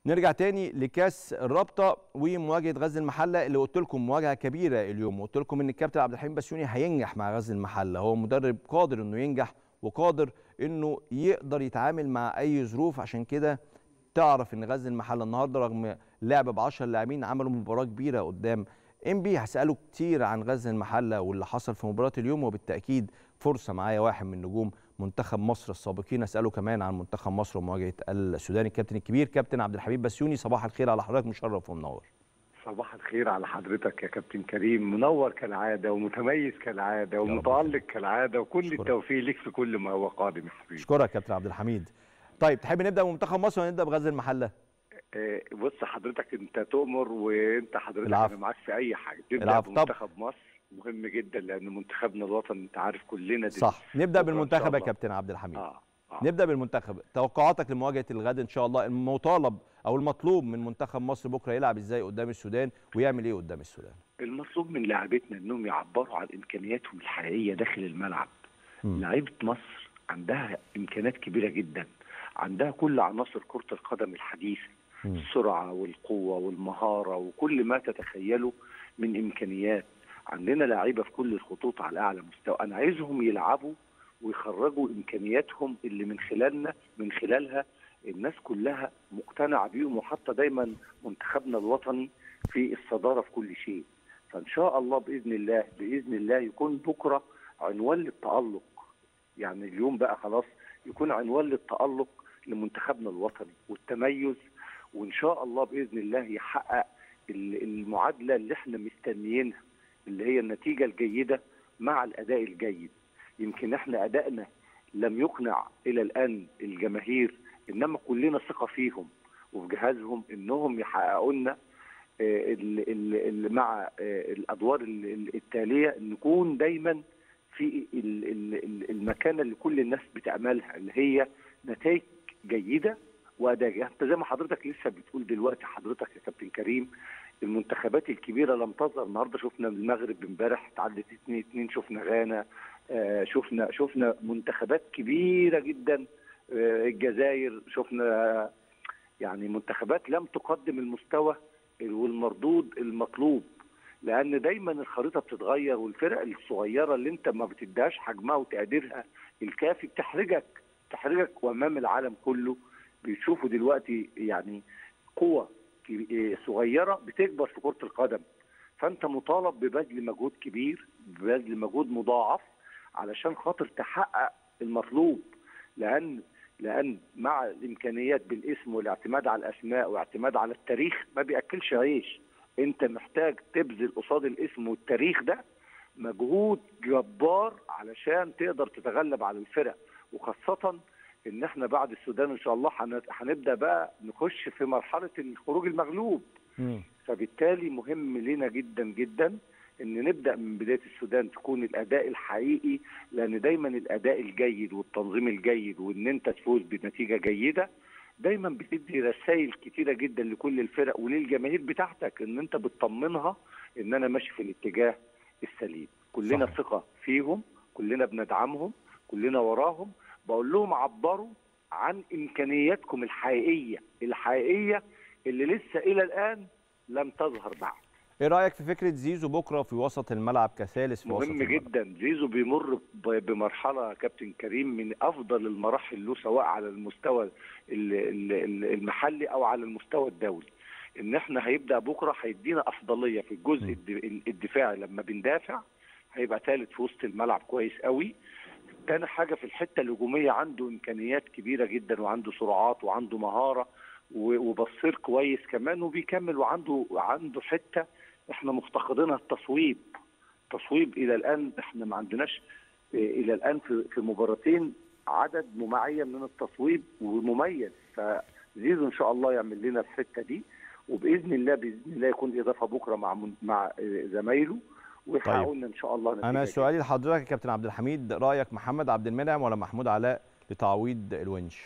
نرجع تاني لكاس الرابطه ومواجهه غزل المحله اللي قلت لكم مواجهه كبيره اليوم قلت لكم ان الكابتن عبد الحليم بسيوني هينجح مع غزل المحله هو مدرب قادر انه ينجح وقادر انه يقدر يتعامل مع اي ظروف عشان كده تعرف ان غزل المحله النهارده رغم لعب ب 10 لاعبين عملوا مباراه كبيره قدام ام بي هساله كتير عن غزل المحله واللي حصل في مباراه اليوم وبالتاكيد فرصه معايا واحد من نجوم منتخب مصر السابقين اساله كمان عن منتخب مصر ومواجهه السودان الكابتن الكبير كابتن عبد الحميد بسيوني صباح الخير على حضرتك مشرف ومنور صباح الخير على حضرتك يا كابتن كريم منور كالعاده ومتميز كالعاده ومتالق كالعاده وكل شكرا. التوفيق ليك في كل ما هو قادم يا حبيبي اشكرك كابتن عبد الحميد طيب تحب نبدا بمنتخب مصر ولا نبدا بغزل المحله آه، بص حضرتك انت تؤمر وانت حضرتك العفو. انا معاك في اي حاجه نبدا العفو. طب. بمنتخب مصر مهم جدا لان منتخبنا الوطني انت عارف كلنا دي صح نبدا بكرة إن شاء بالمنتخب يا الله. كابتن عبد الحميد اه آه. نبدا بالمنتخب توقعاتك لمواجهه الغد ان شاء الله المطالب او المطلوب من منتخب مصر بكره يلعب ازاي قدام السودان ويعمل ايه قدام السودان المطلوب من لاعبتنا انهم يعبروا عن امكانياتهم الحقيقيه داخل الملعب مم. لعيبه مصر عندها امكانيات كبيره جدا عندها كل عناصر كره القدم الحديثه مم. السرعه والقوه والمهاره وكل ما تتخيله من امكانيات عندنا لعيبه في كل الخطوط على اعلى مستوى انا عايزهم يلعبوا ويخرجوا امكانياتهم اللي من خلالنا من خلالها الناس كلها مقتنعه بيهم وحتى دايما منتخبنا الوطني في الصداره في كل شيء فان شاء الله باذن الله باذن الله يكون بكره عنوان للتالق يعني اليوم بقى خلاص يكون عنوان للتالق لمنتخبنا الوطني والتميز وان شاء الله باذن الله يحقق ال- المعادله اللي احنا مستنيينها اللي هي النتيجه الجيده مع الاداء الجيد يمكن احنا ادائنا لم يقنع الى الان الجماهير انما كلنا ثقه فيهم وفي جهازهم انهم يحققوا لنا آه، ال- ال- ال- مع آه، الادوار ال- ال- التاليه نكون دايما في ال- ال- ال- المكانه اللي كل الناس بتاملها اللي هي نتائج جيده واداء جيد. انت زي ما حضرتك لسه بتقول دلوقتي حضرتك يا كابتن كريم المنتخبات الكبيره لم تظهر النهارده شفنا المغرب امبارح اتعدت 2 2 شفنا غانا آه، شفنا شفنا منتخبات كبيره جدا آه، الجزائر شفنا يعني منتخبات لم تقدم المستوى والمردود المطلوب لان دايما الخريطه بتتغير والفرق الصغيره اللي انت ما بتديهاش حجمها وتقديرها الكافي بتحرجك تحرجك امام العالم كله بيشوفوا دلوقتي يعني قوه كبي- إيه صغيره بتكبر في كره القدم فانت مطالب ببذل مجهود كبير ببذل مجهود مضاعف علشان خاطر تحقق المطلوب لان لان مع الامكانيات بالاسم والاعتماد على الاسماء واعتماد على التاريخ ما بياكلش عيش انت محتاج تبذل قصاد الاسم والتاريخ ده مجهود جبار علشان تقدر تتغلب على الفرق وخاصه ان احنا بعد السودان ان شاء الله هن- هنبدا بقى نخش في مرحله الخروج المغلوب مم. فبالتالي مهم لنا جدا جدا ان نبدا من بدايه السودان تكون الاداء الحقيقي لان دايما الاداء الجيد والتنظيم الجيد وان انت تفوز بنتيجه جيده دايما بتدي رسائل كتيره جدا لكل الفرق وللجماهير بتاعتك ان انت بتطمنها ان انا ماشي في الاتجاه السليم كلنا صحيح. ثقه فيهم كلنا بندعمهم كلنا وراهم بقول لهم عبروا عن امكانياتكم الحقيقيه الحقيقيه اللي لسه الى الان لم تظهر بعد ايه رايك في فكره زيزو بكره في وسط الملعب كثالث في وسط مهم الملعب جدا زيزو بيمر ب- بمرحله كابتن كريم من افضل المراحل له سواء على المستوى ال- ال- ال- المحلي او على المستوى الدولي ان احنا هيبدا بكره هيدينا افضليه في الجزء م. الد- الدفاعي لما بندافع هيبقى ثالث في وسط الملعب كويس قوي تاني حاجه في الحته الهجوميه عنده امكانيات كبيره جدا وعنده سرعات وعنده مهاره و- وبصير كويس كمان وبيكمل وعنده عنده حته احنا مفتقدينها التصويب تصويب الى الان احنا ما عندناش إيه، الى الان في في مباراتين عدد معين من التصويب ومميز فزيزو ان شاء الله يعمل لنا الحته دي وباذن الله باذن الله يكون اضافه بكره مع من- مع إيه، زمايله ويحققوا طيب. لنا ان شاء الله نتيجة انا جيدة. سؤالي لحضرتك يا كابتن عبد الحميد رايك محمد عبد المنعم ولا محمود علاء لتعويض الونش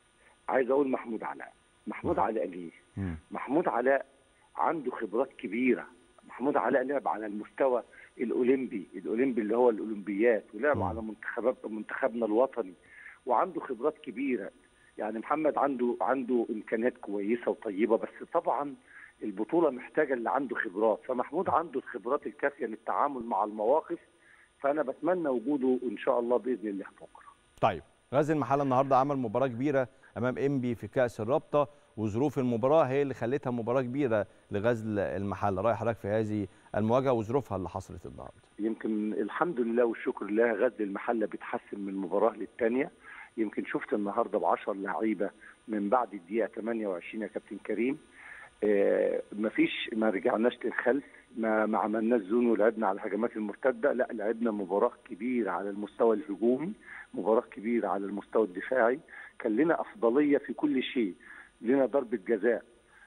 عايز اقول محمود علاء محمود مم. علاء ليه مم. محمود علاء عنده خبرات كبيره محمود علاء لعب على المستوى الاولمبي الاولمبي اللي هو الاولمبيات ولعب مم. على منتخبات منتخبنا الوطني وعنده خبرات كبيره يعني محمد عنده عنده امكانيات كويسه وطيبه بس طبعا البطوله محتاجه اللي عنده خبرات فمحمود عنده الخبرات الكافيه للتعامل مع المواقف فانا بتمنى وجوده ان شاء الله باذن الله بكره طيب غزل المحله النهارده عمل مباراه كبيره امام انبي في كاس الرابطه وظروف المباراه هي اللي خلتها مباراه كبيره لغزل المحله راي حضرتك في هذه المواجهه وظروفها اللي حصلت النهارده يمكن الحمد لله والشكر لله غزل المحله بيتحسن من مباراه للثانيه يمكن شفت النهارده ب 10 لعيبه من بعد الدقيقه 28 يا كابتن كريم آه مفيش ما رجعناش للخلف ما ما عملناش زون ولعبنا على الهجمات المرتده لا لعبنا مباراه كبيره على المستوى الهجومي مباراه كبيره على المستوى الدفاعي كان لنا افضليه في كل شيء لنا ضربه جزاء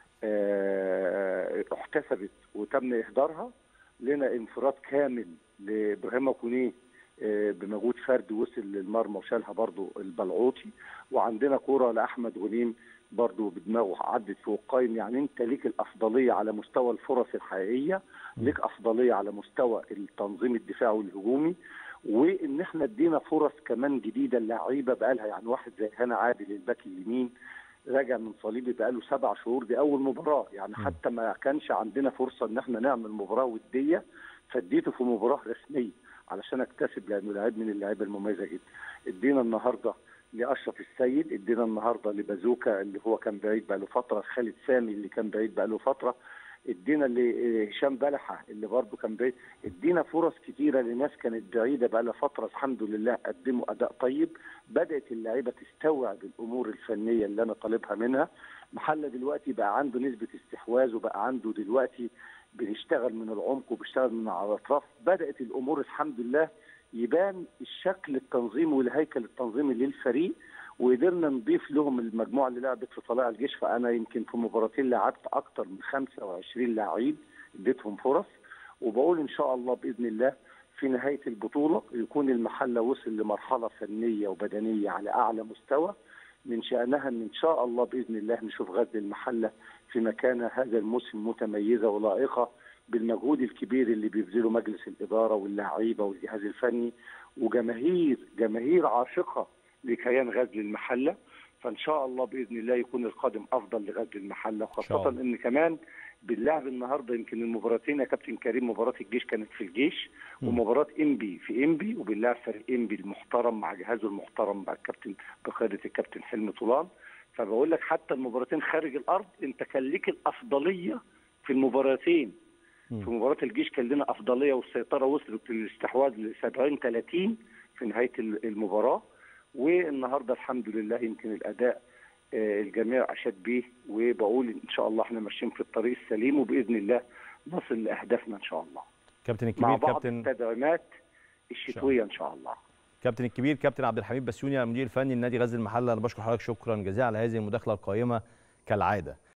آه احتسبت وتم اهدارها لنا انفراد كامل لابراهيم كونيه آه بمجهود فردي وصل للمرمى وشالها برضو البلعوطي وعندنا كوره لاحمد غنيم برضو بدماغه عدت فوق القايم يعني انت ليك الافضليه على مستوى الفرص الحقيقيه ليك افضليه على مستوى التنظيم الدفاعي والهجومي وان احنا ادينا فرص كمان جديده للعيبه بقى لها يعني واحد زي هنا عادل الباك اليمين راجع من صليبي بقاله سبع شهور دي اول مباراه يعني حتى ما كانش عندنا فرصه ان احنا نعمل مباراه وديه فاديته في مباراه رسميه علشان اكتسب لانه لعيب من اللعيبه المميزه جدا ادينا النهارده لاشرف السيد ادينا النهارده لبازوكا اللي هو كان بعيد بقى له فتره خالد سامي اللي كان بعيد بقى له فتره ادينا لهشام بلحه اللي برضه كان بعيد ادينا فرص كتيره لناس كانت بعيده بقى لها فتره الحمد لله قدموا اداء طيب بدات اللعيبه تستوعب الامور الفنيه اللي انا طالبها منها محله دلوقتي بقى عنده نسبه استحواذ وبقى عنده دلوقتي بنشتغل من العمق وبيشتغل من على الاطراف بدات الامور الحمد لله يبان الشكل التنظيمي والهيكل التنظيمي للفريق وقدرنا نضيف لهم المجموعه اللي لعبت في طلائع الجيش فانا يمكن في مباراتين لعبت اكتر من 25 لعيب اديتهم فرص وبقول ان شاء الله باذن الله في نهايه البطوله يكون المحله وصل لمرحله فنيه وبدنيه على اعلى مستوى من شانها ان ان شاء الله باذن الله نشوف غزل المحله في مكانه هذا الموسم متميزه ولائقه بالمجهود الكبير اللي بيبذله مجلس الاداره واللعيبه والجهاز الفني وجماهير جماهير عاشقه لكيان غزل المحله فان شاء الله باذن الله يكون القادم افضل لغزل المحله وخاصه ان كمان باللعب النهارده يمكن المباراتين يا كابتن كريم مباراه الجيش كانت في الجيش ومباراه انبي في انبي وباللعب فريق انبي المحترم مع جهازه المحترم مع الكابتن بقياده الكابتن حلمي طولان فبقول لك حتى المباراتين خارج الارض انت كان ليك الافضليه في المباراتين في مباراه الجيش كان لنا افضليه والسيطره وصلت للاستحواذ ل 70 30 في نهايه المباراه والنهارده الحمد لله يمكن الاداء الجميع اشاد بيه وبقول ان شاء الله احنا ماشيين في الطريق السليم وباذن الله نصل لاهدافنا ان شاء الله. كابتن الكبير مع بعض كابتن التدعيمات الشتويه ان شاء الله. كابتن الكبير كابتن عبد الحميد بسيوني المدير الفني لنادي غزل المحله انا بشكر حضرتك شكرا جزيلا على هذه المداخله القيمه كالعاده.